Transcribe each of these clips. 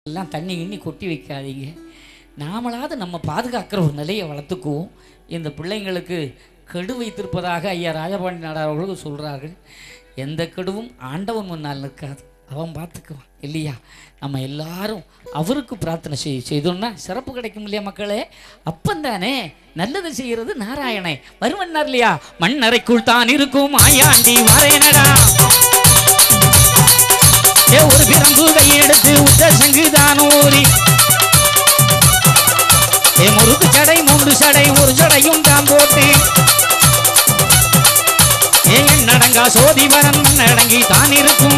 எல்லாம் தண்ணி கிண்ணி கொட்டி வைக்காதீங்க நாமளாவது நம்ம பாதுகாக்கிற ஒரு நிலையை வளர்த்துக்குவோம் இந்த பிள்ளைங்களுக்கு கெடு வைத்திருப்பதாக ஐயா ராஜபாண்டி நாடார் அவர்களுக்கு சொல்கிறார்கள் எந்த கெடுவும் ஆண்டவன் முன்னால் நிற்காது அவன் பார்த்துக்குவான் இல்லையா நம்ம எல்லாரும் அவருக்கு பிரார்த்தனை செய் செய்தோம்னா சிறப்பு கிடைக்கும் இல்லையா மக்களே அப்பந்தானே நல்லது செய்கிறது நாராயணே வருவன்னார் இல்லையா மண்ணறைக்குள் தான் இருக்கும் ஆயாண்டி மாறேனடா ஏ ஒரு பிரம்பு கையெடுத்து உத்த சங்குதான் ஊறி ஏ முறுக்கு சடை மூன்று சடை ஒரு சடையும் தான் போட்டு ஏ என் நடங்கா சோதிவரன் நடங்கி தான் இருக்கும்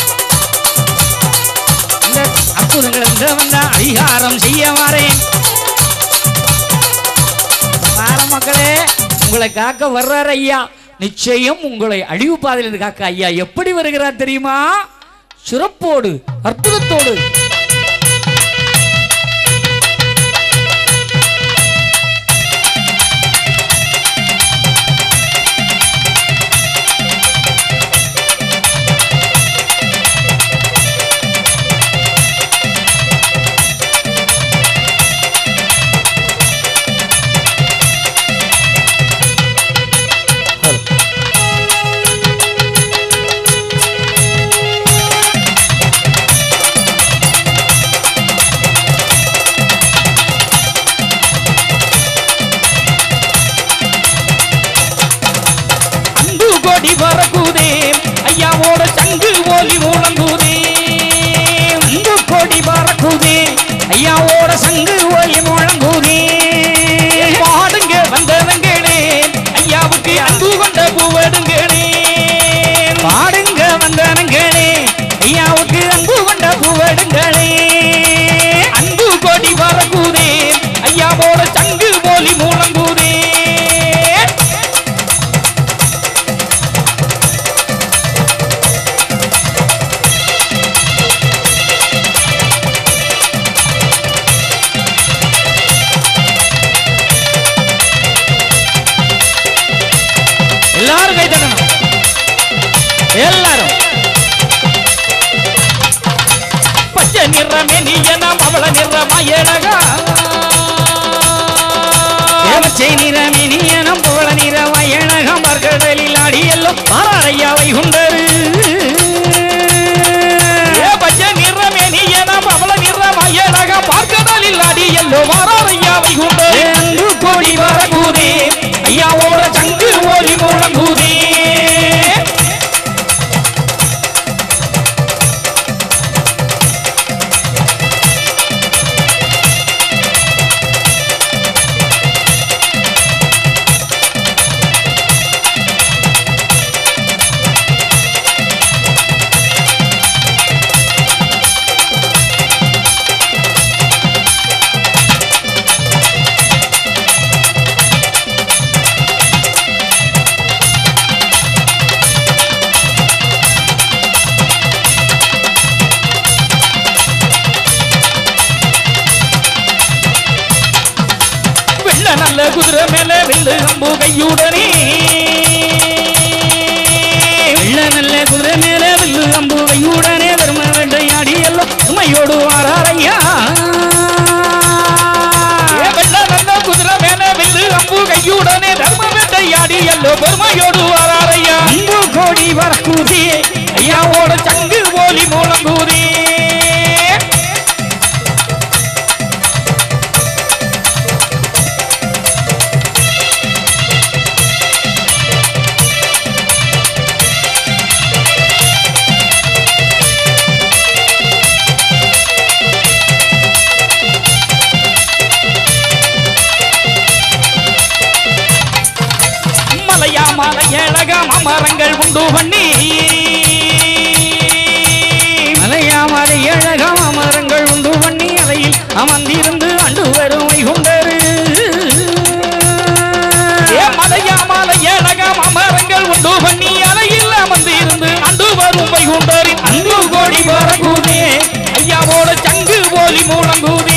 இந்த அற்புதங்கள் இந்த வந்த அதிகாரம் செய்ய மாறேன் வார மக்களே உங்களை காக்க வர்றார் ஐயா நிச்சயம் உங்களை அழிவு பாதையிலிருந்து காக்க ஐயா எப்படி வருகிறார் தெரியுமா சிறப்போடு அற்புதத்தோடு அன்பு கொடி பறக்குதே ஐயாவோட சங்கு ஓலி முழங்குதே அன்பு கொடி பறக்குதே ஐயாவோட சங்கு ஓலி முழங்குதே பாடுங்க வந்தவங்களே ஐயாவுக்கு அன்பு கொண்ட பூவடுங்களே பாடுங்க வந்தவங்களே ஐயாவுக்கு அன்பு கொண்ட பூவடுங்களே அன்பு கொடி பறக்குதே ஐயாவோட சங்கு ஓலி முழங்குதே எல்லாரும் கை தட்டணும் எல்லாரும் பச்சை நிறமே நீ எனம் அவள நிறமா ஏழகா பச்சை நிறமே நீ எனம் புகழ நிறமா ஏழகம் மர்கடலில் ஆடி எல்லாம் மாறாரையாவை உண்டரு பச்சை நிறமே நீ எனம் அவள நிறமா ஏழகம் பார்க்கடலில் ஆடி எல்லோ மாறாரையாவை உண்டரு அன்பு கோடி வரக்கூதே ஐயாவோட சங்கு ஓலி முழங்குதே வெள்ள நல்ல குதிரை மேல வெள்ளு அம்பு கையுடனே வெள்ள நல்ல குதிரை மேல வெள்ளு அம்பு கையுடனே தர்ம வேட்டையாடி எல்லாம் உமையோடு வாராரையா வெள்ள நல்ல குதிரை மேல வெள்ளு அம்பு கையுடனே தர்ம வேட்டையாடி எல்லோ பெருமையோடு வாராரையா அம்பு கோடி வரக்கூதே ஐயாவோட சங்கு போலி மூலங்கூதே மலையா மலை ஏழகம் அமரங்கள் உண்டு பண்ணி மலையா மலை ஏழகம் அமரங்கள் உண்டு பண்ணி அலையில் அமர்ந்திருந்து அண்டு வறுமை கொண்டரு மலையா மலை ஏழகம் அமரங்கள் உண்டு பண்ணி அலையில் அமர்ந்திருந்து அண்டு வறுமை கொண்டரு அன்பு கோடி வரக்கூதே ஐயாவோட சங்கு போலி மூலங்கூதே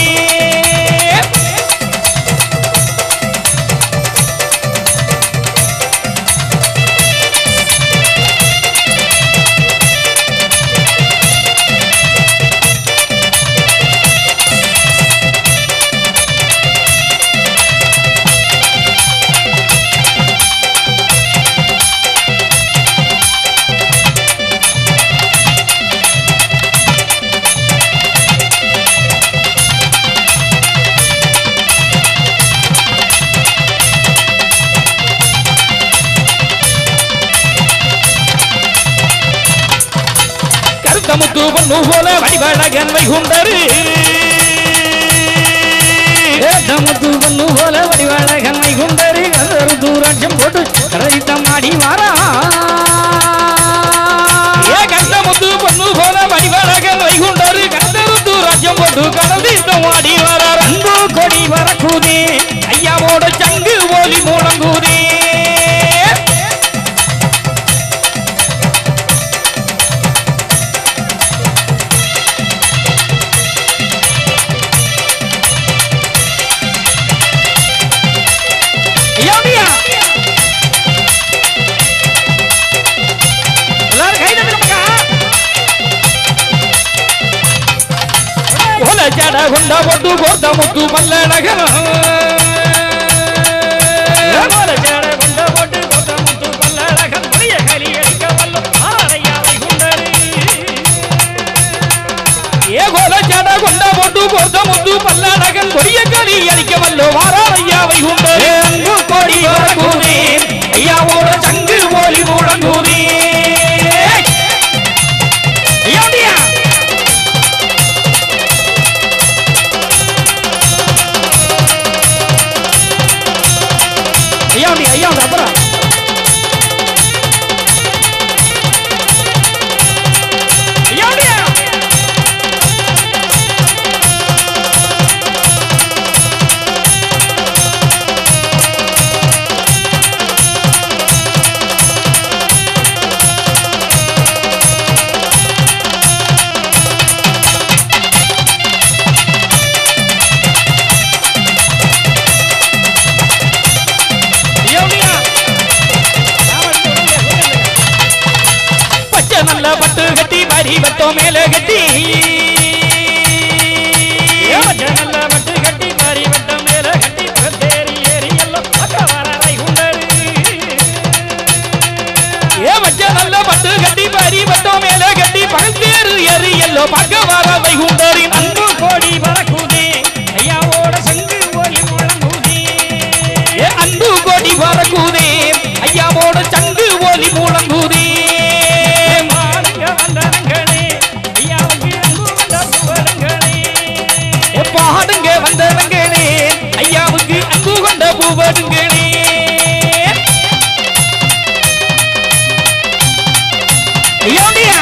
கந்தமுத்து பொண்ணு போல வடிவழகன் வைகுண்டரு ஏத்தமுத்து பொண்ணு போல வடிவாழகன் வைகுண்டரு கந்தரு தூராட்சம் போட்டு கரைத்தம் ஆடி வாரா ஏ கந்தமுத்து பொண்ணு போல வடிவழகன் வைகுண்டரு கந்தருத்து ராஜ்யம் போட்டு கடந்தீட்டம் ஆடி வரார் அன்பு கொடி வரக்கூதே ஐயாவோட சங்கு ஓலி மூலங்கூதே ஐயாடியா எல்லாரும் கை தட்டுங்கப்பா ஓல ஜட கொண்ட போட்டு கோர்த்த முத்து பல்லழகன் ஓல ஜட கொண்ட போட்டு கோர்த்த முத்து பல்லழகன் மொழிய கலி அடிக்க வல்லும் ஆரையா வைகுண்டரு ஏ கோல ஜட கொண்ட போட்டு கோர்த்த முத்து பல்லழகன் மொழிய கலி அடிக்க வல்லும் ஆரையா வைகுண்டரு அங்கு கோடி வரக்கூதே ஐயாவோட சங்கு போலி முழங்கூதே ஐயாடியா ஐயாண்டி ஐயாண்டி அப்புறம் ஐயாண்டியா ஐயாண்டியா பச்சை நல்ல பட்டு கட்டி பரி வட்டம் மேல கட்டி பச்சை நல்ல பட்டு கட்டி பரி வட்டம் மேல கட்டி பகத்தேரி ஏறி எல்லாம் பக்க வரரை உண்டரு ஏ பச்சை நல்ல பட்டு கட்டி பரி வட்டம் மேல கட்டி பகத்தேரு ஏறி எல்லோ பக்க வரவை உண்டரி அன்பு கோடி வரக்கூதே ஐயாவோட சங்கு ஒலி முழங்குதே ஏ அன்பு கோடி வரக்கூதே ஐயாவோட சங்கு ஒலி முழங்குதே மாடுங்க வந்தனங்களே ஐயாவுக்கு அன்பு வந்த பூவரங்களே ஏ பாடுங்க வந்தவங்களே ஐயாவுக்கு அன்பு கொண்ட பூவருங்களே ஐயோடியா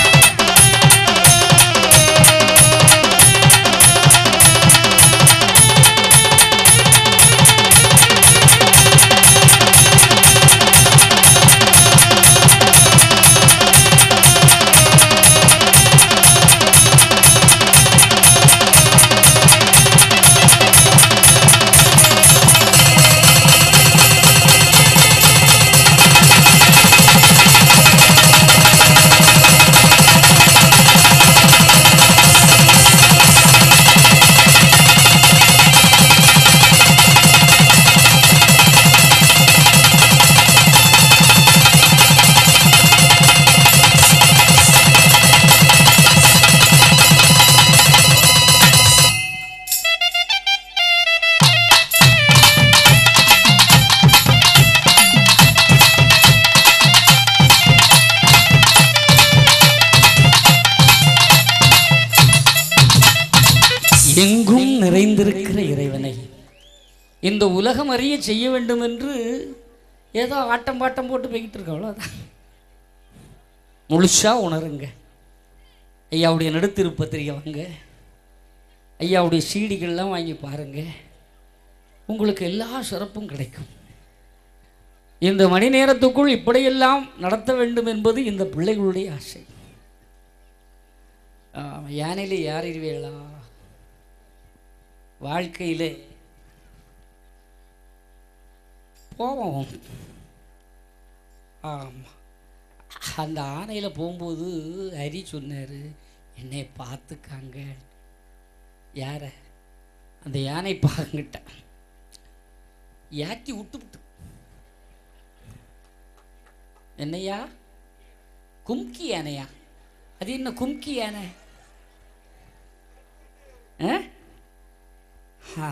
எங்கும் நிறைந்திருக்கிற இறைவனை இந்த உலகம் அறிய செய்ய வேண்டும் என்று ஏதோ ஆட்டம் பாட்டம் போட்டு போய்கிட்டு இருக்க அவ்வளோதான் முழுசா உணருங்க ஐயாவுடைய நடுத்திரு பத்திரிகை வாங்க ஐயாவுடைய சீடிகள்லாம் வாங்கி பாருங்க உங்களுக்கு எல்லா சிறப்பும் கிடைக்கும் இந்த மணி நேரத்துக்குள் இப்படியெல்லாம் நடத்த வேண்டும் என்பது இந்த பிள்ளைகளுடைய ஆசை ஆம், யானையில யார் இருவேளா வாழ்க்கையில் போவோம் ஆமாம் அந்த ஆணையில் போகும்போது ஹரி சொன்னார் என்னை பார்த்துக்காங்க யார அந்த யானை பாங்கிட்ட யாக்கி விட்டுவிட்டு என்னையா கும்கி யானையா அது என்ன கும்கி யானை ஆ ஆ.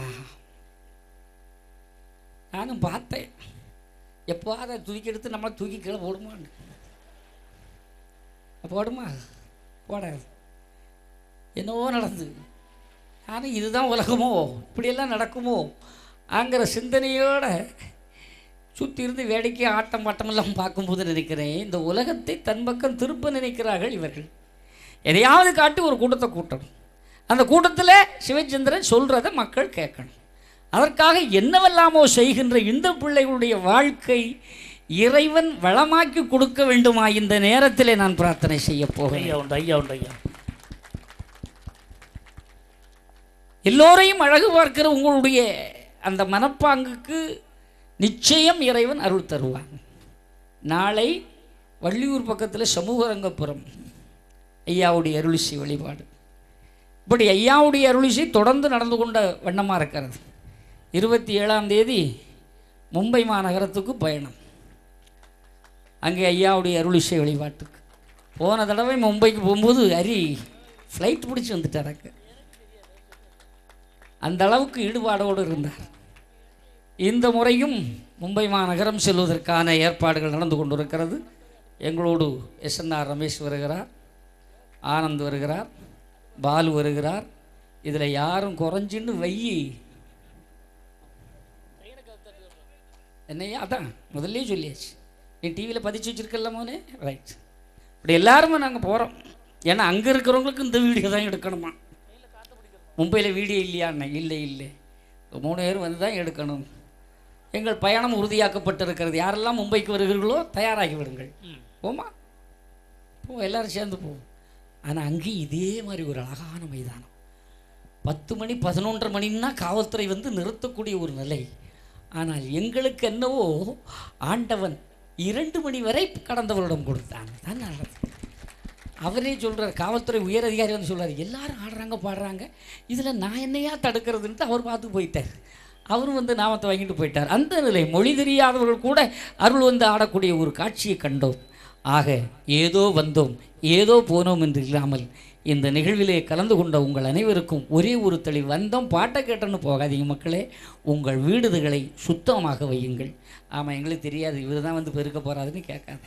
நானும் பார்த்தேன் எப்போ அதை தூக்கி எடுத்து நம்மளை தூக்கி கீழே போடுமான்னு போடுமா போடாது என்னவோ நடந்தது ஆனால் இதுதான் உலகமோ இப்படியெல்லாம் நடக்குமோ ஆங்கிற சிந்தனையோட சுற்றி இருந்து வேடிக்கை ஆட்டம் பாட்டமெல்லாம் பார்க்கும்போது நினைக்கிறேன் இந்த உலகத்தை தன் பக்கம் திருப்ப நினைக்கிறார்கள் இவர்கள் எதையாவது காட்டி ஒரு கூட்டத்தை கூட்டணும் அந்த கூட்டத்தில் சிவச்சந்திரன் சொல்கிறத மக்கள் கேட்கணும் அதற்காக என்னவெல்லாமோ செய்கின்ற இந்த பிள்ளைகளுடைய வாழ்க்கை இறைவன் வளமாக்கி கொடுக்க வேண்டுமா இந்த நேரத்திலே நான் பிரார்த்தனை செய்ய போகிறேன் ஐயா உண்டு ஐயா உண்டு ஐயா எல்லோரையும் அழகு பார்க்கிற உங்களுடைய அந்த மனப்பாங்குக்கு நிச்சயம் இறைவன் அருள் தருவான் நாளை வள்ளியூர் பக்கத்தில் சமூகரங்கபுரம் ஐயாவுடைய அருளிசை வழிபாடு இப்படி ஐயாவுடைய அருளிசை தொடர்ந்து நடந்து கொண்ட வண்ணமாக இருக்கிறது இருபத்தி ஏழாம் தேதி மும்பை மாநகரத்துக்கு பயணம் அங்கே ஐயாவுடைய அருளிசை வழிபாட்டுக்கு போன தடவை மும்பைக்கு போகும்போது ஹரி ஃப்ளைட் பிடிச்சி வந்துட்டாராங்க அந்த அளவுக்கு ஈடுபாடோடு இருந்தார் இந்த முறையும் மும்பை மாநகரம் செல்வதற்கான ஏற்பாடுகள் நடந்து கொண்டிருக்கிறது எங்களோடு எஸ்என்ஆர் ரமேஷ் வருகிறார் ஆனந்த் வருகிறார் பாலு வருகிறார் இதில் யாரும் குறைஞ்சின்னு வையி என்னையா அதான் முதல்லே சொல்லியாச்சு நீ டிவியில் பதிச்சு வச்சிருக்கல மோனே ரைட் இப்படி எல்லாருமே நாங்கள் போகிறோம் ஏன்னா அங்கே இருக்கிறவங்களுக்கு இந்த வீடியோ தான் எடுக்கணுமா மும்பையில் வீடியோ இல்லையாண்ணே இல்லை இல்லை மூணு பேர் வந்து தான் எடுக்கணும் எங்கள் பயணம் உறுதியாக்கப்பட்டிருக்கிறது யாரெல்லாம் மும்பைக்கு வருகிறீர்களோ தயாராகி விடுங்கள் போமா போ எல்லாரும் சேர்ந்து போ ஆனால் அங்கேயும் இதே மாதிரி ஒரு அழகான மைதானம் பத்து மணி பதினொன்றரை மணின்னா காவல்துறை வந்து நிறுத்தக்கூடிய ஒரு நிலை ஆனால் எங்களுக்கு என்னவோ ஆண்டவன் இரண்டு மணி வரை கடந்த வருடம் கொடுத்தான் தான் நல்லது அவரே சொல்றார் காவல்துறை உயர் அதிகாரி வந்து சொல்றாரு எல்லாரும் ஆடுறாங்க பாடுறாங்க இதில் நான் என்னையா தடுக்கிறதுன்ட்டு அவர் பார்த்து போயிட்டார் அவரும் வந்து நாமத்தை வாங்கிட்டு போயிட்டார் அந்த நிலை மொழி தெரியாதவர்கள் கூட அருள் வந்து ஆடக்கூடிய ஒரு காட்சியை கண்டோம் ஆக ஏதோ வந்தோம் ஏதோ போனோம் என்று இல்லாமல் இந்த நிகழ்விலே கலந்து கொண்ட உங்கள் அனைவருக்கும் ஒரே ஒரு தெளிவு வந்தோம் பாட்டை கேட்டோன்னு போகாதீங்க மக்களே உங்கள் வீடுகளை சுத்தமாக வையுங்கள் ஆமாம் எங்களுக்கு தெரியாது இவர் தான் வந்து பெருக்க போகிறாருன்னு கேட்காது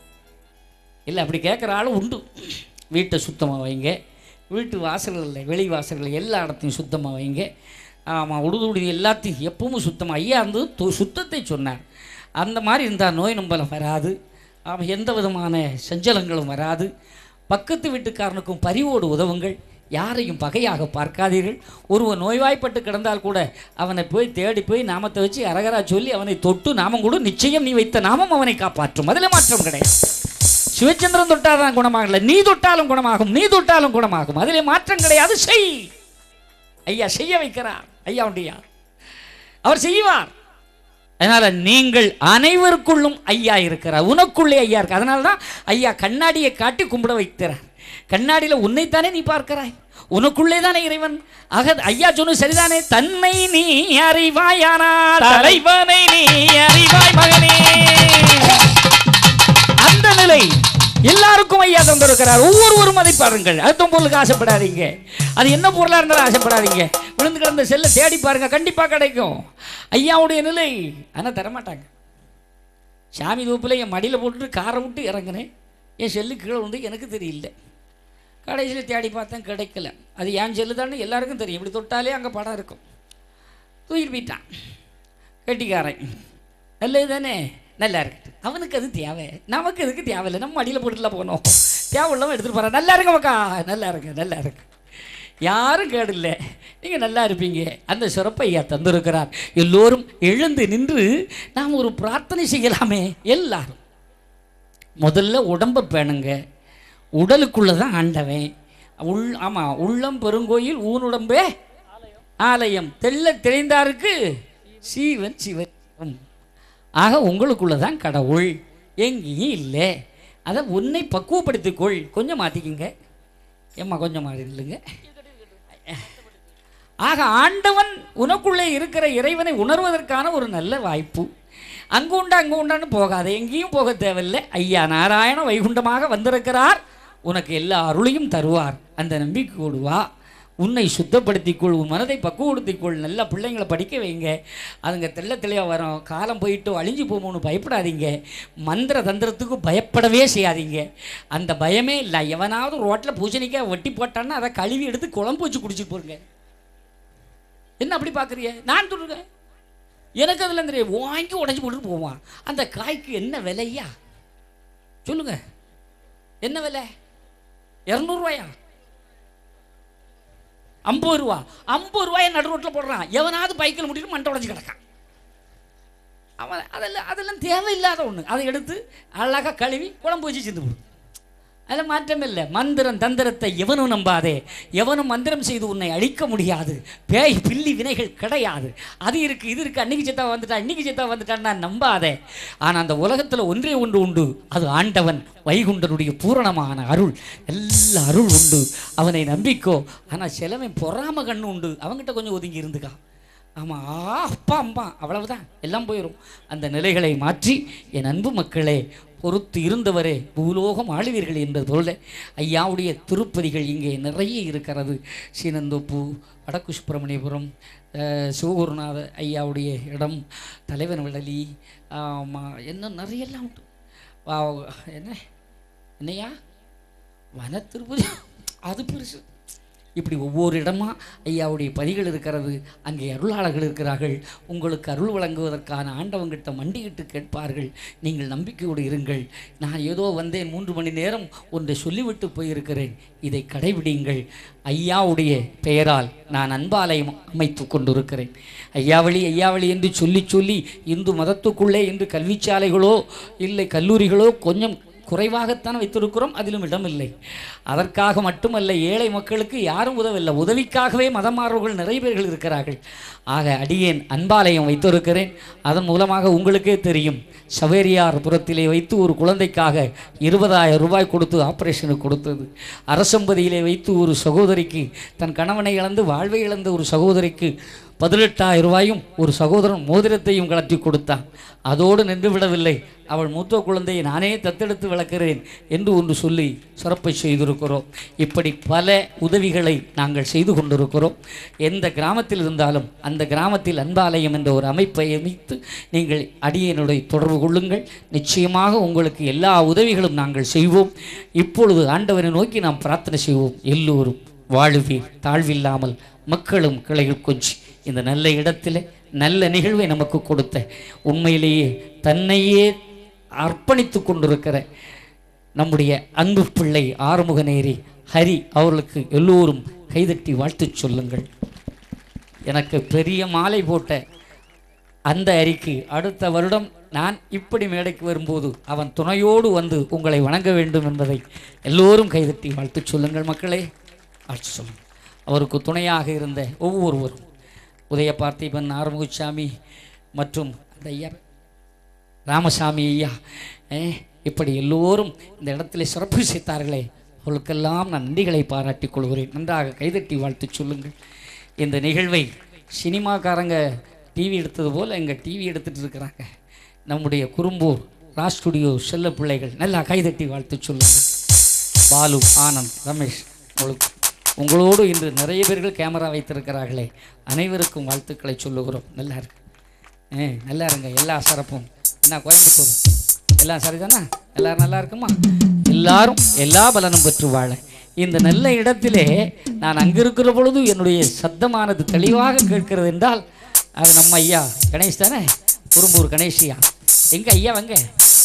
இல்லை அப்படி கேட்குற ஆளும் உண்டு வீட்டை சுத்தமாக வைங்க வீட்டு வாசல்களில் வெளி வாசல்கள் எல்லா இடத்தையும் சுத்தமாக வைங்க ஆமாம் உடுது உடுது எல்லாத்தையும் எப்பவும் சுத்தமாக ஐயா வந்து து- சுத்தத்தை சொன்னார் அந்த மாதிரி இருந்தால் நோய் நம்பலம் வராது ஆமாம் எந்த விதமான சஞ்சலங்களும் வராது பக்கத்து வீட்டுக்காரனுக்கும் பரிவோடு உதவுங்கள் யாரையும் பகையாக பார்க்காதீர்கள் ஒருவன் நோய்வாய்ப்பட்டு கிடந்தால் கூட அவனை போய் தேடி போய் நாமத்தை வச்சு அரகரா சொல்லி அவனை தொட்டு நாமம் கூட நிச்சயம் நீ வைத்த நாமம் அவனை காப்பாற்றும் அதில் மாற்றம் கிடையாது சிவச்சந்திரன் தொட்டாதான் குணமாகல நீ தொட்டாலும் குணமாகும் நீ தொட்டாலும் குணமாகும் அதிலே மாற்றம் கிடையாது செய் ஐயா செய்ய வைக்கிறார் ஐயா உண்டியா அவர் செய்வார் அதனால நீங்கள் அனைவருக்குள்ளும் ஐயா இருக்கிறார் உனக்குள்ளே ஐயா இருக்கு அதனால தான் ஐயா கண்ணாடியை காட்டி கும்பிட வைக்கிறார் கண்ணாடியில் உன்னைத்தானே நீ பார்க்கிறாய் உனக்குள்ளே தானே இறைவன் ஆக ஐயா சொன்னு சரிதானே தன்னை நீ அறிவாயானால் தலைவனை நீ அறிவாய் மகனே அந்த நிலை எல்லாருக்கும் ஐயா தந்திருக்கிறார் ஒவ்வொருவரும் அதை பாருங்கள் அடுத்த பொருளுக்கு ஆசைப்படாதீங்க அது என்ன பொருளாக இருந்தாலும் ஆசைப்படாதீங்க விழுந்து கிடந்த செல்லை தேடி பாருங்க கண்டிப்பாக கிடைக்கும் ஐயாவுடைய நிலை ஆனால் தரமாட்டாங்க சாமி தோப்பில் என் மடியில் போட்டுட்டு காரை விட்டு இறங்கினேன் என் செல்லு கீழே வந்து எனக்கு தெரியல கடைசியில் தேடி பார்த்தேன் கிடைக்கல அது என் செல்லு தானே எல்லாருக்கும் தெரியும் இப்படி தொட்டாலே அங்கே படம் இருக்கும் தூக்கிட்டு போயிட்டான் கெட்டிக்காரன் நல்லது தானே நல்லா இருக்கு அவனுக்கு அது தேவை நமக்கு எதுக்கு தேவையில்லை நம்ம அடியில் போட்டுலாம் போனோம் தேவை உள்ளவன் எடுத்துகிட்டு போகிறான் நல்லா இருக்க மக்கா நல்லா இருக்கு நல்லா இருக்கு யாரும் கேடில்ல நீங்கள் நல்லா இருப்பீங்க அந்த சிறப்பை ஐயா தந்திருக்கிறார் எல்லோரும் எழுந்து நின்று நாம் ஒரு பிரார்த்தனை செய்யலாமே எல்லாரும் முதல்ல உடம்பை பேணுங்க உடலுக்குள்ளே தான் ஆண்டவன் உள் ஆமாம் உள்ளம் பெருங்கோயில் ஊனுடம்பே ஆலயம் தெள்ள தெளிந்தாருக்கு சீவன் சிவன் ஆக உங்களுக்குள்ள தான் கடவுள் எங்கேயும் இல்லை அதை உன்னை பக்குவப்படுத்திக்கொள் கொஞ்சம் மாற்றிக்கிங்க ஏம்மா கொஞ்சம் மாறி இல்லைங்க ஆக ஆண்டவன் உனக்குள்ளே இருக்கிற இறைவனை உணர்வதற்கான ஒரு நல்ல வாய்ப்பு அங்கு உண்டா அங்கு உண்டான்னு போகாத எங்கேயும் போக தேவையில்லை ஐயா நாராயண வைகுண்டமாக வந்திருக்கிறார் உனக்கு எல்லா அருளையும் தருவார் அந்த நம்பிக்கையோடு வா உன்னை சுத்தப்படுத்திக்கொள் உன் மனதை பக்குவப்படுத்திக்கொள் நல்லா பிள்ளைங்களை படிக்க வைங்க அதுங்க தெள்ள தெளிவாக வரும் காலம் போயிட்டு அழிஞ்சு போகும்னு பயப்படாதீங்க மந்திர தந்திரத்துக்கு பயப்படவே செய்யாதீங்க அந்த பயமே இல்லை எவனாவது ரோட்டில் பூசணிக்காய் வெட்டி போட்டான்னா அதை கழுவி எடுத்து குழம்பு வச்சு குடிச்சிட்டு போருங்க என்ன அப்படி பார்க்குறிய நான் சொல்லுங்க எனக்கு அதில் தெரியும் வாங்கி உடஞ்சி போட்டுட்டு போவான் அந்த காய்க்கு என்ன விலையா சொல்லுங்க என்ன விலை இரநூறுவாயா ஐம்பது ரூபா ஐம்பது ரூபாயை நடு ரோட்டில் போடுறான் எவனாவது பைக்கில் முடிட்டு மண்டை உடஞ்சி கிடக்கான் அவன் அதெல்லாம் அதெல்லாம் தேவையில்லாத ஒன்று அதை எடுத்து அழகாக கழுவி குழம்பு வச்சு செஞ்சு போடும் அதில் மாற்றம் இல்லை மந்திரம் தந்திரத்தை எவனும் நம்பாதே எவனும் மந்திரம் செய்து உன்னை அழிக்க முடியாது பேய் பில்லி வினைகள் கிடையாது அது இருக்கு இது இருக்கு அன்னைக்கு செத்தா வந்துட்டா இன்னைக்கு செத்தா வந்துட்டான்னா நம்பாதே ஆனால் அந்த உலகத்தில் ஒன்றே ஒன்று உண்டு அது ஆண்டவன் வைகுண்டனுடைய பூரணமான அருள் எல்லா அருள் உண்டு அவனை நம்பிக்கோ ஆனால் சிலவன் பொறாம கண்ணு உண்டு அவன்கிட்ட கொஞ்சம் ஒதுங்கி இருந்துக்கா ஆமாம் ஆ அப்பா அம்மா அவ்வளவுதான் எல்லாம் போயிடும் அந்த நிலைகளை மாற்றி என் அன்பு மக்களே பொறுத்து இருந்தவரே பூலோகம் ஆளுவீர்கள் என்பது போல ஐயாவுடைய திருப்பதிகள் இங்கே நிறைய இருக்கிறது சீனந்தோப்பு வடக்கு சுப்பிரமணியபுரம் அஹ், சிவகுருநாத ஐயாவுடைய இடம் தலைவன் விடலி ஆமா, இன்னும் நிறையெல்லாம் உண்டு வா என்ன என்னையா வன திருப்பதி அது பெருசு இப்படி ஒவ்வொரு இடமா ஐயாவுடைய பதிகள் இருக்கிறது அங்கே அருளாளர்கள் இருக்கிறார்கள் உங்களுக்கு அருள் வழங்குவதற்கான ஆண்டவங்கிட்ட மண்டியிட்டு கேட்பார்கள் நீங்கள் நம்பிக்கையோடு இருங்கள் நான் ஏதோ வந்தேன் மூன்று மணி நேரம் ஒன்றை சொல்லிவிட்டு போயிருக்கிறேன் இதை கடைபிடிங்கள் ஐயாவுடைய பெயரால் நான் அன்பாலயம் அமைத்து கொண்டிருக்கிறேன் ஐயாவளி ஐயாவளி என்று சொல்லி சொல்லி இந்து மதத்துக்குள்ளே இன்று கல்விச்சாலைகளோ இல்லை கல்லூரிகளோ கொஞ்சம் குறைவாகத்தான் வைத்திருக்கிறோம் அதிலும் இடமில்லை அதற்காக மட்டுமல்ல ஏழை மக்களுக்கு யாரும் உதவில்லை உதவிக்காகவே மதமாறவர்கள் நிறைய பேர்கள் இருக்கிறார்கள் ஆக அடியேன் அன்பாலயம் வைத்திருக்கிறேன் அதன் மூலமாக உங்களுக்கே தெரியும் சவேரியார் புறத்திலே வைத்து ஒரு குழந்தைக்காக இருபதாயிரம் ரூபாய் கொடுத்து ஆபரேஷனுக்கு கொடுத்தது அரசம்பதியிலே வைத்து ஒரு சகோதரிக்கு தன் கணவனை இழந்து வாழ்வை இழந்த ஒரு சகோதரிக்கு பதினெட்டாயிரம் ரூபாயும் ஒரு சகோதரன் மோதிரத்தையும் கலட்டி கொடுத்தான் அதோடு நின்று விடவில்லை அவள் மூத்த குழந்தையை நானே தத்தெடுத்து வளர்க்கிறேன் என்று ஒன்று சொல்லி சிறப்பை செய்திருக்கிறோம் இப்படி பல உதவிகளை நாங்கள் செய்து கொண்டிருக்கிறோம் எந்த கிராமத்தில் இருந்தாலும் அந்த கிராமத்தில் அன்பாலயம் என்ற ஒரு அமைப்பை அமைத்து நீங்கள் அடியனுடைய தொடர்பு கொள்ளுங்கள் நிச்சயமாக உங்களுக்கு எல்லா உதவிகளும் நாங்கள் செய்வோம் இப்பொழுது ஆண்டவரை நோக்கி நாம் பிரார்த்தனை செய்வோம் எல்லோரும் வாழ்வீர் தாழ்வில்லாமல் மக்களும் கிளைகள் கொஞ்சி இந்த நல்ல இடத்திலே நல்ல நிகழ்வை நமக்கு கொடுத்த உண்மையிலேயே தன்னையே அர்ப்பணித்து கொண்டிருக்கிற நம்முடைய அன்பு பிள்ளை ஆறுமுகநேரி ஹரி அவர்களுக்கு எல்லோரும் கைதட்டி வாழ்த்துச் சொல்லுங்கள் எனக்கு பெரிய மாலை போட்ட அந்த அரிக்கு அடுத்த வருடம் நான் இப்படி மேடைக்கு வரும்போது அவன் துணையோடு வந்து உங்களை வணங்க வேண்டும் என்பதை எல்லோரும் கைதட்டி வாழ்த்துச் சொல்லுங்கள் மக்களே வாழ்த்து சொல்லுங்கள் அவருக்கு துணையாக இருந்த ஒவ்வொருவரும் உதய பார்த்திபன் ஆறுமுகசாமி மற்றும் அந்த ஐயா ராமசாமி ஐயா ஏ, இப்படி எல்லோரும் இந்த இடத்திலே சிறப்பு சேர்த்தார்களே அவர்களுக்கெல்லாம் நான் நன்றிகளை பாராட்டிக் கொள்கிறேன் நன்றாக கைதட்டி வாழ்த்து சொல்லுங்கள் இந்த நிகழ்வை சினிமாக்காரங்க டிவி எடுத்தது போல் எங்கள் டிவி எடுத்துட்டு இருக்கிறாங்க நம்முடைய குறும்பூர் ரா ஸ்டுடியோ செல்ல பிள்ளைகள் நல்லா கைதட்டி வாழ்த்து சொல்லுங்கள் பாலு ஆனந்த் ரமேஷ் உங்களுக்கு உங்களோடு இன்று நிறைய பேர்கள் கேமரா வைத்திருக்கிறார்களே அனைவருக்கும் வாழ்த்துக்களை சொல்லுகிறோம் நல்லா இருக்கு ஏ நல்லா இருங்க எல்லா சிறப்பும் என்ன கோயம்புத்தூர் எல்லாம் சரிதானா எல்லாரும் நல்லா இருக்குமா எல்லாரும் எல்லா பலனும் பெற்று வாழ இந்த நல்ல இடத்திலே நான் அங்கிருக்கிற பொழுது என்னுடைய சத்தமானது தெளிவாக கேட்கிறது என்றால் அது நம்ம ஐயா கணேஷ் தானே குறும்பூர் கணேஷியா எங்க ஐயா வாங்க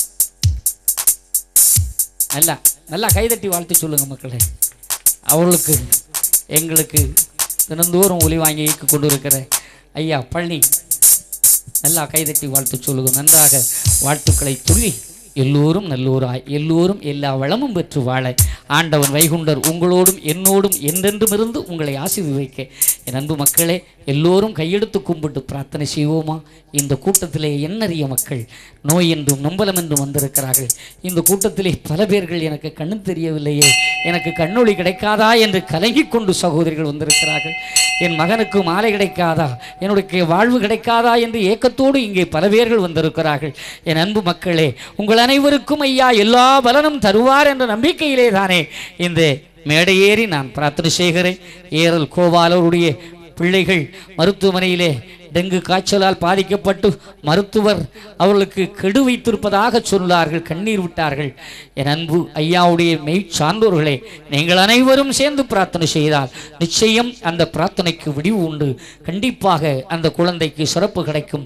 நல்லா நல்லா கைதட்டி வாழ்த்து சொல்லுங்க மக்களே அவர்களுக்கு எங்களுக்கு தினந்தோறும் ஒளி வாங்கி கொண்டு இருக்கிற ஐயா பழனி நல்லா கைதட்டி வாழ்த்து சொல்லுங்க நன்றாக வாழ்த்துக்களை சொல்லி எல்லோரும் நல்லோராய் எல்லோரும் எல்லா வளமும் பெற்று வாழ ஆண்டவன் வைகுண்டர் உங்களோடும் என்னோடும் என்றென்றும் இருந்து உங்களை ஆசீர்வதிக்க என் அன்பு மக்களே எல்லோரும் கையெடுத்து கும்பிட்டு பிரார்த்தனை செய்வோமா இந்த கூட்டத்திலே எண்ணறிய மக்கள் நோய் என்றும் நம்பலம் என்றும் வந்திருக்கிறார்கள் இந்த கூட்டத்திலே பல பேர்கள் எனக்கு கண்ணு தெரியவில்லையே எனக்கு கண்ணொளி கிடைக்காதா என்று கலங்கிக் கொண்டு சகோதரிகள் வந்திருக்கிறார்கள் என் மகனுக்கு மாலை கிடைக்காதா என்னுடைய வாழ்வு கிடைக்காதா என்று ஏக்கத்தோடு இங்கே பல பேர்கள் வந்திருக்கிறார்கள் என் அன்பு மக்களே உங்கள் அனைவருக்கும் ஐயா எல்லா பலனும் தருவார் என்ற நம்பிக்கையிலே தானே இந்த மேடையேறி நான் பிரார்த்தனை செய்கிறேன் ஏரல் கோபாலருடைய பிள்ளைகள் மருத்துவமனையிலே டெங்கு காய்ச்சலால் பாதிக்கப்பட்டு மருத்துவர் அவர்களுக்கு கெடு வைத்திருப்பதாக சொன்னார்கள் கண்ணீர் விட்டார்கள் என் அன்பு ஐயாவுடைய மெய் சான்றோர்களே நீங்கள் அனைவரும் சேர்ந்து பிரார்த்தனை செய்தால் நிச்சயம் அந்த பிரார்த்தனைக்கு விடிவு உண்டு கண்டிப்பாக அந்த குழந்தைக்கு சிறப்பு கிடைக்கும்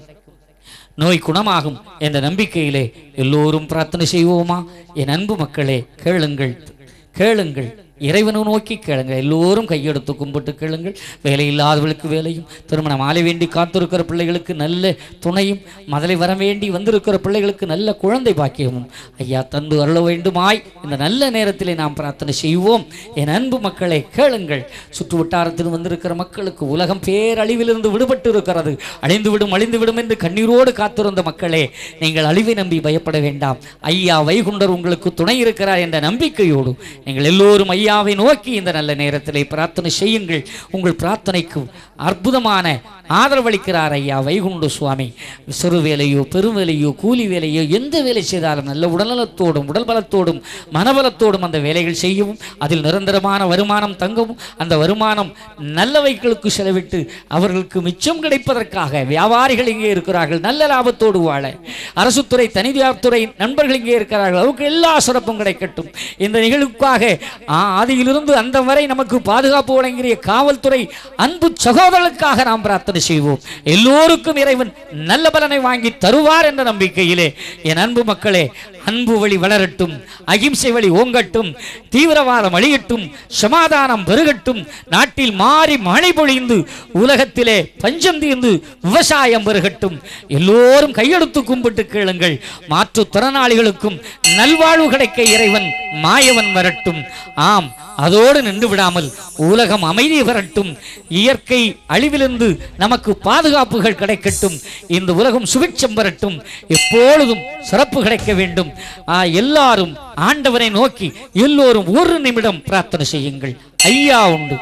நோய் குணமாகும் என்ற நம்பிக்கையிலே எல்லோரும் பிரார்த்தனை செய்வோமா என் அன்பு மக்களே கேளுங்கள் கேளுங்கள் இறைவனை நோக்கி கேளுங்கள் எல்லோரும் கையெடுத்து கும்பிட்டு கேளுங்கள் வேலை இல்லாதவர்களுக்கு வேலையும் திருமண மாலை வேண்டி காத்திருக்கிற பிள்ளைகளுக்கு நல்ல துணையும் மதலை வர வேண்டி வந்திருக்கிற பிள்ளைகளுக்கு நல்ல குழந்தை பாக்கியமும் ஐயா தந்து அருள வேண்டுமாய் இந்த நல்ல நேரத்திலே நாம் பிரார்த்தனை செய்வோம் என் அன்பு மக்களை கேளுங்கள் சுற்று வட்டாரத்தில் வந்திருக்கிற மக்களுக்கு உலகம் பேரழிவிலிருந்து விடுபட்டு இருக்கிறது அழிந்துவிடும் அழிந்துவிடும் என்று கண்ணீரோடு காத்திருந்த மக்களே நீங்கள் அழிவை நம்பி பயப்பட வேண்டாம் ஐயா வைகுண்டர் உங்களுக்கு துணை இருக்கிறார் என்ற நம்பிக்கையோடு நீங்கள் எல்லோரும் ஐயாவை நோக்கி இந்த நல்ல நேரத்திலே பிரார்த்தனை செய்யுங்கள் உங்கள் பிரார்த்தனைக்கு அற்புதமான ஆதரவளிக்கிறார் ஐயா வைகுண்ட சுவாமி சிறு வேலையோ பெருவேலையோ கூலி வேலையோ எந்த வேலை செய்தாலும் நல்ல உடல்நலத்தோடும் உடல் பலத்தோடும் மனபலத்தோடும் அந்த வேலைகள் செய்யவும் அதில் நிரந்தரமான வருமானம் தங்கவும் அந்த வருமானம் நல்லவைகளுக்கு செலவிட்டு அவர்களுக்கு மிச்சம் கிடைப்பதற்காக வியாபாரிகள் இங்கே இருக்கிறார்கள் நல்ல லாபத்தோடு வாழ அரசுத்துறை தனியார்துறை நண்பர்கள் இங்கே இருக்கிறார்கள் அவருக்கு எல்லா சிறப்பும் கிடைக்கட்டும் இந்த நிகழ்வுக்காக ஆ, ஆதியிலிருந்து அந்த வரை நமக்கு பாதுகாப்பு வழங்கிய காவல்துறை அன்பு சகோதரர்களுக்காக நாம் பிரார்த்தனை செய்வோம் எல்லோருக்கும் இறைவன் நல்ல பலனை வாங்கி தருவார் என்ற நம்பிக்கையிலே என் அன்பு மக்களே அன்பு வழி வளரட்டும் அகிம்சை வழி ஓங்கட்டும் தீவிரவாதம் அழியட்டும் சமாதானம் பெருகட்டும் நாட்டில் மாறி மழை பொழிந்து உலகத்திலே பஞ்சம் தீர்ந்து விவசாயம் பெருகட்டும் எல்லோரும் கையெடுத்து கும்பிட்டு கேளுங்கள் மாற்றுத்திறனாளிகளுக்கும் நல்வாழ்வு கிடைக்க இறைவன் மாயவன் வரட்டும் ஆம் அதோடு நின்று விடாமல் உலகம் அமைதி வரட்டும் இயற்கை அழிவிலிருந்து நமக்கு பாதுகாப்புகள் கிடைக்கட்டும் இந்த உலகம் சுபிட்சம் வரட்டும் எப்பொழுதும் சிறப்பு கிடைக்க வேண்டும் ஆ, எல்லாரும் ஆண்டவரை நோக்கி எல்லோரும் ஒரு நிமிடம் பிரார்த்தனை செய்யுங்கள் ஐயா உண்டு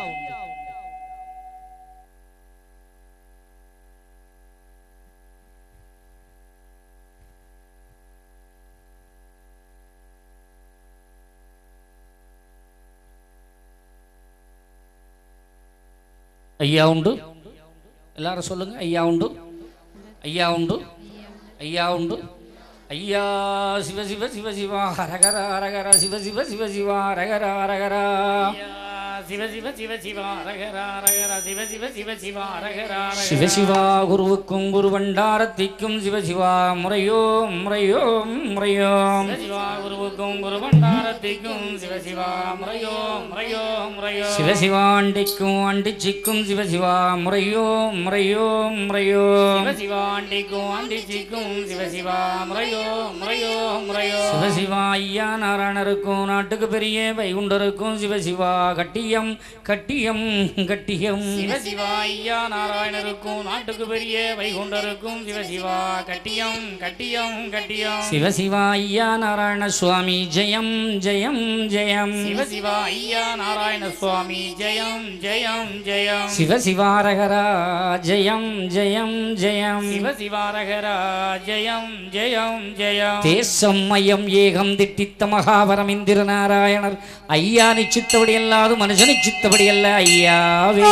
ஐயா உண்டு எல்லாரும் சொல்லுங்க ஐயா உண்டு ஐயா உண்டு ஐயா உண்டு ஐயா சிவ சிவ சிவ சிவா ஹரஹர ஹரஹர சிவ சிவ சிவ சிவா ஹரஹர ஹரஹர சிவ சிவ சிவ சிவா ரகர ரகர சிவ சிவ சிவ சிவா ரகர சிவ சிவா குருவுக்கும் குரு பண்டாரத்திக்கும் சிவ சிவா முறையோ முறையோ முறையோ சிவா குருவுக்கும் குரு பண்டாரத்திக்கும் சிவ சிவா முறையோ முறையோ முறையோ சிவ சிவா அண்டிக்கும் அண்டிச்சிக்கும் சிவ சிவா முறையோ முறையோ முறையோ சிவ சிவா ஆண்டிக்கும் ஆண்டிச்சிக்கும் சிவ சிவா முறையோ முறையோ முறையோ சிவ சிவா ஐயா நாராயணருக்கும் நாட்டுக்கு பெரிய வைகுண்டருக்கும் சிவ சிவா கட்டியம் கட்டியம் கட்டியம் சிவ சிவா ஐயா நாராயணருக்கும் நாட்டுக்கு பெரிய வைகுண்டருக்கும் சிவ சிவா கட்டியம் கட்டியம் கட்டியம் சிவ சிவா ஐயா நாராயண சுவாமி ஜெயம் ஜெயம் ஜெயம் சிவ சிவா ஐயா நாராயண சுவாமி ஜெயம் ஜெயம் ஜெயம் சிவ சிவாரகரா ஜெயம் ஜெயம் ஜெயம் சிவ சிவாரகரா ஜெயம் ஜெயம் ஜெயம் தேசம் மயம் ஏகம் திட்டித்த மகாபரம் இந்திர நாராயணர் ஐயா நிச்சித்தபடி அல்லாது மனுஷ நிச்சித்தபடி அல்ல ஐயாவே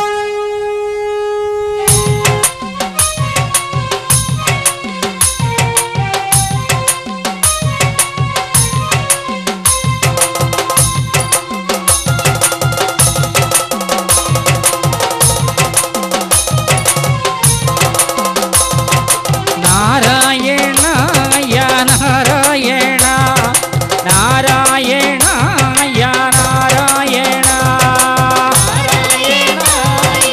நாராயண யா நாராயண நாராயண யா நாராயண நாராயண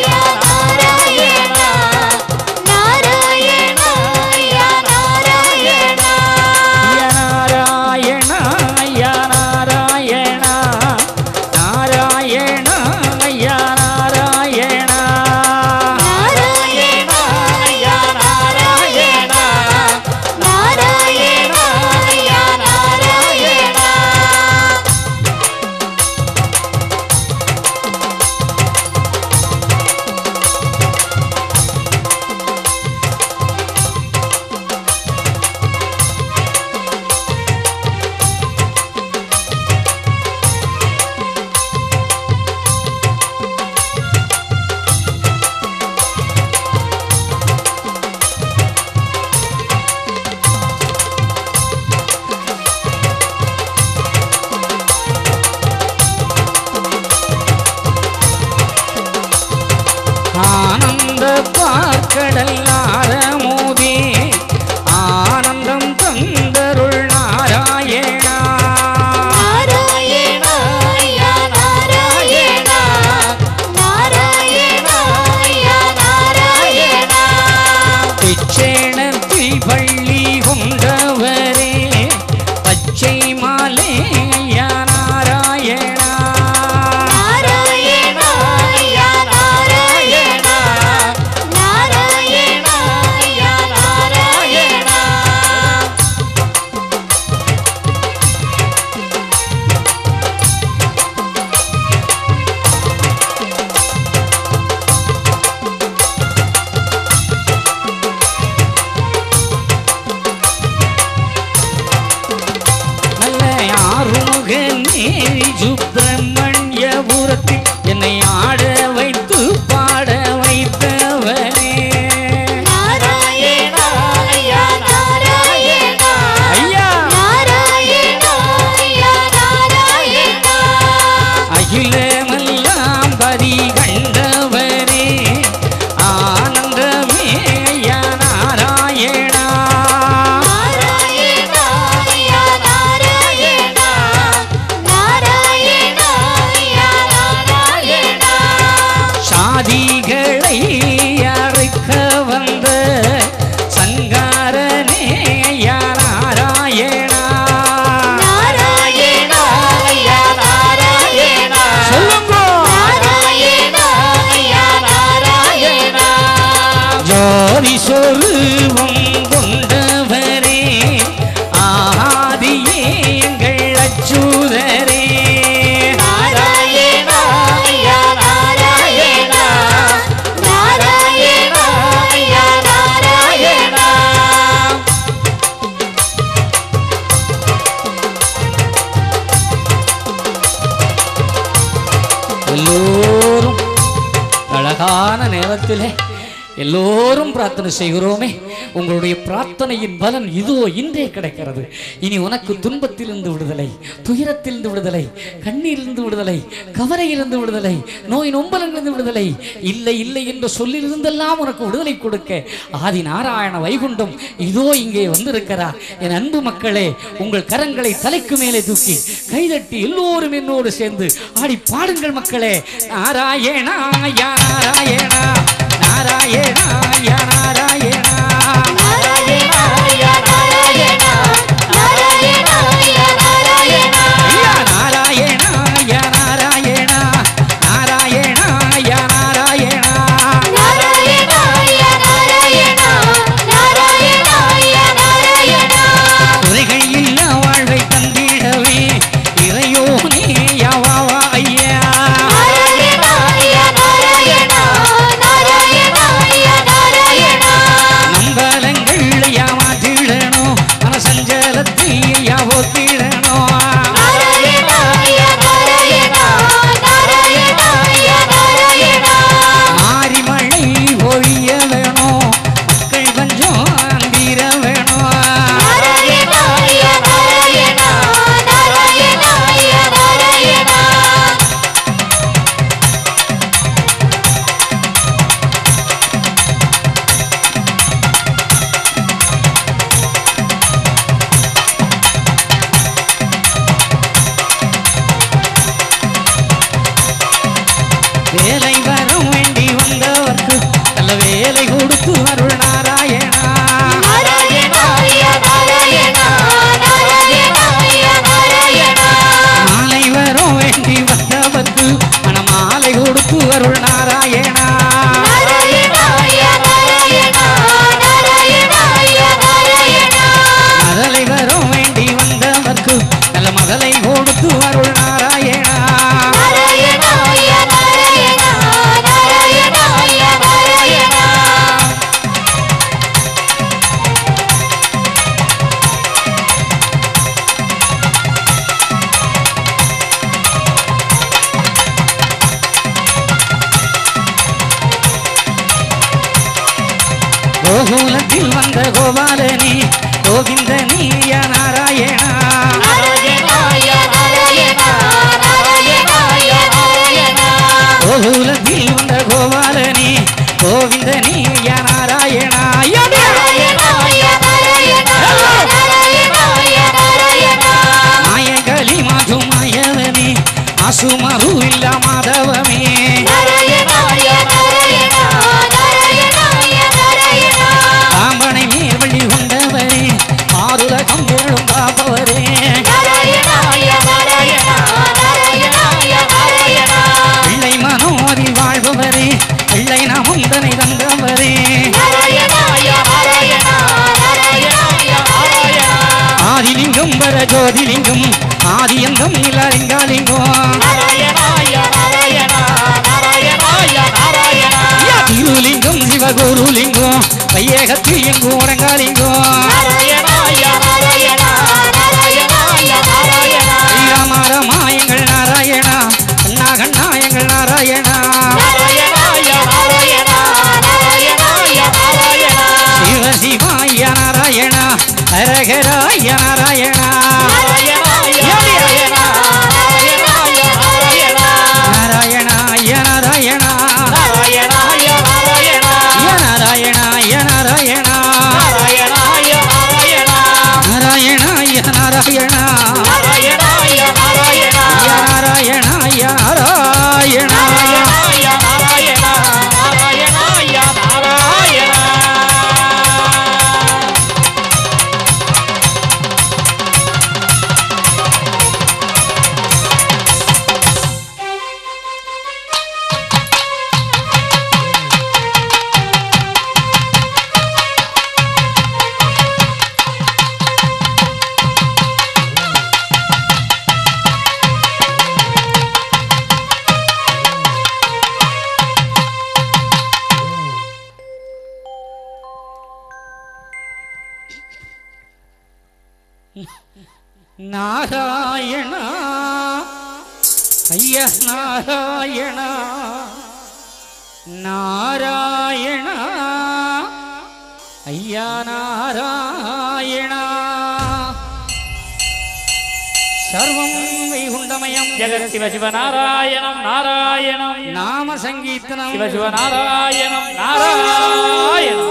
ஆனந்த பார்க்கடல் ஆரமோதே ஆனந்தம் தந்தருள் நாராயணா நாராயணா யா நாராயணா நாராயணா யா நாராயணா பிச்சேணத்தில் பள்ளி கொண்டவரே பச்சை மாலை ஐயா நாராயணா நாராயணா யா நாராயணா நாராயணா யா நாராயணா நல்ல ஆறுமுகனே சுப்பிரமணியபுரத்தில் என்னை ஆட வைத்து பாட வைத்தவனே நாராயணா யா நாராயணா ஐயா நாராயணா யா நாராயணா அகிலமெல்லாம் பரி கண்டவரே ஆனந்தமே ஐயா நாராயணா நாராயணா யா நாராயணா நாராயணா யா நாராயணா சாதிகளை அறுக்க வந்த சங்காரனே ஐயா நாராயணா நாராயணா யா நாராயணா சொல்லுங்க நாராயணா யா நாராயணா ஜோதி சொருவம் கொண்டவரே ஆதியே எங்கள் அச்சுதரே நாராயணா யா நாராயணா நாராயணா யா நாராயணா எல்லோரும் அழகான நேரத்திலே எல்லோரும் பிரார்த்தனை செய்கிறோமே உங்களுடைய பிரார்த்தனையின் பலன் இதோ இன்றே கிடைக்கிறது இனி உனக்கு துன்பத்திலிருந்து விடுதலை துயரத்திலிருந்து விடுதலை கண்ணீரிலிருந்து விடுதலை கவலையிலிருந்து விடுதலை நோய் நொம்பலங்களிலிருந்து விடுதலை இல்லை இல்லை என்ற சொல்லிலிருந்தெல்லாம் உனக்கு விடுதலை கொடுக்க ஆதி நாராயண வைகுண்டம் இதோ இங்கே வந்திருக்கிறார் என் அன்பு மக்களே உங்கள் கரங்களை தலைக்கு மேலே தூக்கி கைதட்டி எல்லோரும் என்னோடு சேர்ந்து ஆடி பாடுங்கள் மக்களே நாராயணா யா நாராயணா நாராயணா யா நாராயணா நாராயணா யா நாராயணா நாராயணா யா நாராயணா ஐயா நாராயணா யா நாராயணா நாராயணா யா நாராயணா நாராயணா யா நாராயணா நாராயணா யா நாராயணா குறைகள் இல்ல வாழ்வை தந்திடவே இறையோனே யாவா ஐயா நாராயணா யா நாராயணா நாராயணா யா நாராயணா நம்பலங்கள் யாமாத்திடணும் மனசஞ்சலத்தில் யாவோ தீடணும் நாராயணா யா நாராயணா நாராயணா யா நாராயணா மாறி மழை பொழிய வேணும் மக்கள் கொஞ்சம் அந்திர வேணும் நாராயணா யா நாராயணா நாராயணா யா நாராயணா வேலை வரும் வேண்டி வந்தவர்க்கு நல்ல வேலை கொடுத்து அருள் நாராயணா நாராயணா யா நாராயணா நாராயணா யா நாராயணா மாலை வரும் வேண்டி வந்தவர்க்கு மனமாலை கொடுத்து அருள் நாராயணா நாராயணா யா நாராயணா நாராயணா யா நாராயணா மதலை வரும் வேண்டி வந்தவர்க்கு நல்ல மதலை கொடுத்து அருள் நாராயணா நாராயணா யா நாராயணா நாராயணா யா நாராயணா கோகுலத்தில் வந்த கோபாலனி கோவிந்தனி யா நாராயணா நாராயணா யா நாராயணா நாராயணா யா நாராயணா கோகுலத்தில் வந்த கோபாலனி கோவிந்தனே ஐயா நாராயணா ஐயா மாயகளி மாது மாயவனே அசுமரு இல்ல மாதவமே காம்பனை மேல்வழி கொண்டவரே ஆறுலகம் வேளும் காப்பவரே பிள்ளை மனோதி வாழ்பவரே பிள்ளை நமுந்தனை தந்தவரே ஆதிலிங்கம் பர ஜோதிலிங்கம் ஆதியந்தம் இலலிங்காலிங்கம் திருலிங்கம் சிவகுருலிங்கம் பையகத்தில் எங்கும் உடங்காலிங்கம் ஸ்ரீராமாரமா எங்கள் நாராயணா கண்ணா கண்ணா எங்கள் நாராயணா சிவ சிவாய நாராயணா ஹரஹராய நாராயணா நாராயணாய நாராயணா ய நாராயணாய நாராயணா நாராயணாய நாராயணா ய நாராயணாய நாராயணா நாராயணா ஐயா நாராயணா நாராயணா ஐயா நாராயணா சர்வம் வைகுண்டமயம் ஜெகத் சிவ சிவ நாராயணம் நாராயணம் நாம சங்கீர்த்தனம் சிவ சிவ நாராயணம் நாராயணம்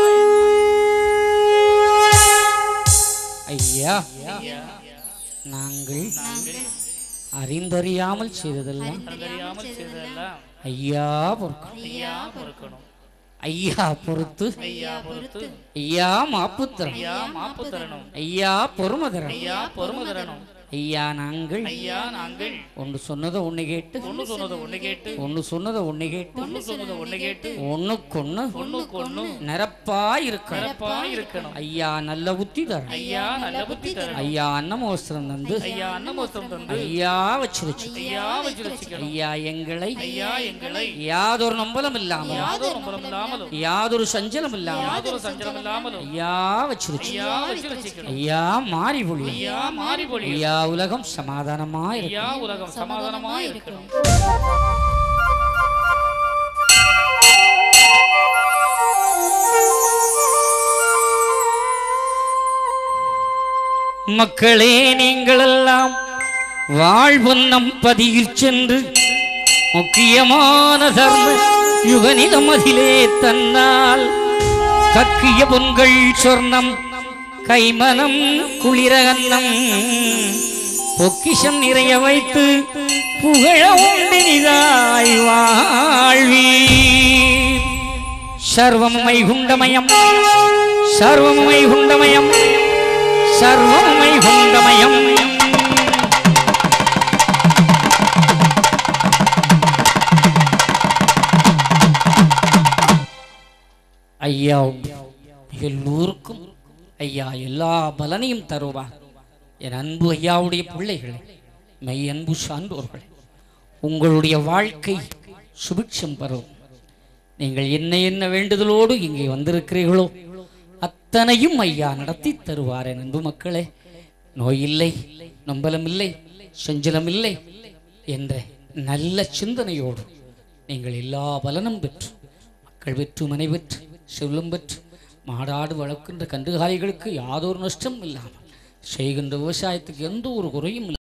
ஐயா நாங்கள் அறிந்தறியாமல் செய்ததெல்லாம் தெரியாமல் செய்ததெல்லாம் ஐயா பொறுக்கணும் ஐயா பொறுக்கணும் ஐயா பொறுத்து ஐயா பொறுத்து ஐயா மாப்புத்திரம் ஐயா மாப்பு தரணும் ஐயா பொறுமதரம் ஐயா பொறுமை தரணும் ஐயா நாங்கள் ஐயா நாங்கள் ஒன்று சொன்னதை ஒன்று கேட்டு ஒண்ணு சொன்னதை ஒண்ணு கேட்டு ஒன்று சொன்னதை ஒன்று கேட்டு ஒண்ணு சொன்னதை ஒண்ணு கேட்டு ஒண்ணுக்கொண்ணு ஒண்ணுக்கு ஒண்ணு நிரப்பா இருக்கணும் சிறப்பா இருக்கணும் ஐயா நல்ல புத்தி தரணும் ஐயா நல்ல புத்தி தரணும் ஐயா அன்னமோஸ்திரம் தந்து ஐயா அன்னமோசம் தந்து ஐயா வச்சிருச்சு ஐயா வச்சு வச்சுக்கணும் ஐயா எங்களை ஐயா எங்களை யாதொரு நம்பலம் இல்லாமல் யாதொரு நம்பரம் இல்லாமலும் யாதொரு சஞ்சலம் இல்லாமல் யாதொரு சஞ்சலம் இல்லாமலும் ஐயா வச்சிருச்சு ஐயா வச்சு வச்சுக்கணும் ஐயா மாறி பொழி ஐயா மாறி பொழி ஐயா உலகம் சமாதானமா இருக்கு ஐயா உலகம் சமாதானமா இருக்கணும் மக்களே நீங்களெல்லாம் வாழ்வொன்னம் பதியில் சென்று முக்கியமான தர்ம யுகனிதம் அதிலே தன்னால் கக்கிய பொன்கள் சொர்ணம் கைமனம் குளிர அன்னம் பொக்கிஷம் நிறைய வைத்து புகழ உண்டினிதாய் வாழ்வீ சர்வம் வைகுண்டமயம் சர்வம் வைகுண்டமயம் சர்வம் வைகுண்டமயம் ஐயா எல்லோருக்கும் ஐயா எல்லா பலனையும் தருவார் என் அன்பு ஐயாவுடைய பிள்ளைகளே மெய் அன்பு சான்றோர்களே உங்களுடைய வாழ்க்கை சுபிட்சம் பெறும் நீங்கள் என்ன என்ன வேண்டுதலோடு இங்கே வந்திருக்கிறீர்களோ அத்தனையும் ஐயா நடத்தி தருவார் என் அன்பு மக்களே நோய் இல்லை நம்பலம் இல்லை செஞ்சலம் இல்லை என்ற நல்ல சிந்தனையோடு நீங்கள் எல்லா பலனும் பெற்று மக்கள் பெற்று மனை பெற்று செல்லும் பெற்று மாடாடு வளர்க்கின்ற கன்றுகாலிகளுக்கு யாதொரு நஷ்டம் இல்லாமல் செய்கின்ற விவசாயத்துக்கு எந்த ஒரு குறையும் இல்லை